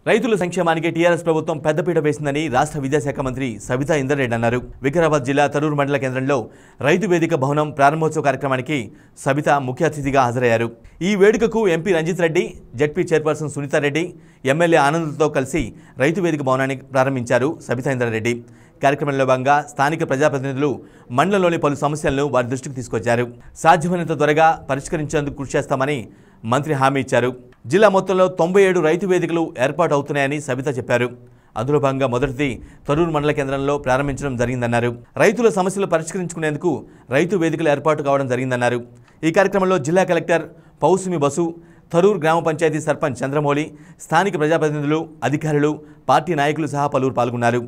రైతుల సంక్షేమానికి టీఆర్ఎస్ ప్రభుత్వం పెద్దపీట వేసిందని రాష్ట్ర విద్యాశాఖ మంత్రి సబితా ఇందర్రెడ్డి అన్నారు వికారాబాద్ జిల్లా తరూరు మండల కేంద్రంలో రైతు వేదిక భవనం ప్రారంభోత్సవ కార్యక్రమానికి సబిత ముఖ్య అతిథిగా హాజరయ్యారు ఈ వేడుకకు MP Ranjith Reddy ZP chairperson Sunitha Reddy MLA ఆనంద్తో కలిసి రైతు వేదిక భవనాన్ని ప్రారంభించారు సబితా ఇందర్రెడ్డి కార్యక్రమంలో భాగంగా స్థానిక ప్రజాప్రతినిధులు మండలంలోని పలు సమస్యలను వారి దృష్టికి తీసుకొచ్చారు సాధ్యమైనంత త్వరగా పరిష్కరించేందుకు కృషి చేస్తామని మంత్రి హామీ ఇచ్చారు జిల్లా మొత్తంలో తొంభై ఏడు రైతు వేదికలు ఏర్పాటు అవుతున్నాయని సబిత చెప్పారు అందులో భాగంగా మొదటిది తరూరు మండల కేంద్రంలో ప్రారంభించడం జరిగిందన్నారు రైతుల సమస్యలు పరిష్కరించుకునేందుకు రైతు వేదికలు ఏర్పాటు కావడం జరిగిందన్నారు ఈ కార్యక్రమంలో జిల్లా కలెక్టర్ పౌసుమి బసు తరూర్ గ్రామ పంచాయతీ సర్పంచ్ చంద్రమౌళి స్థానిక ప్రజాప్రతినిధులు అధికారులు పార్టీ నాయకులు సహా పలువురు పాల్గొన్నారు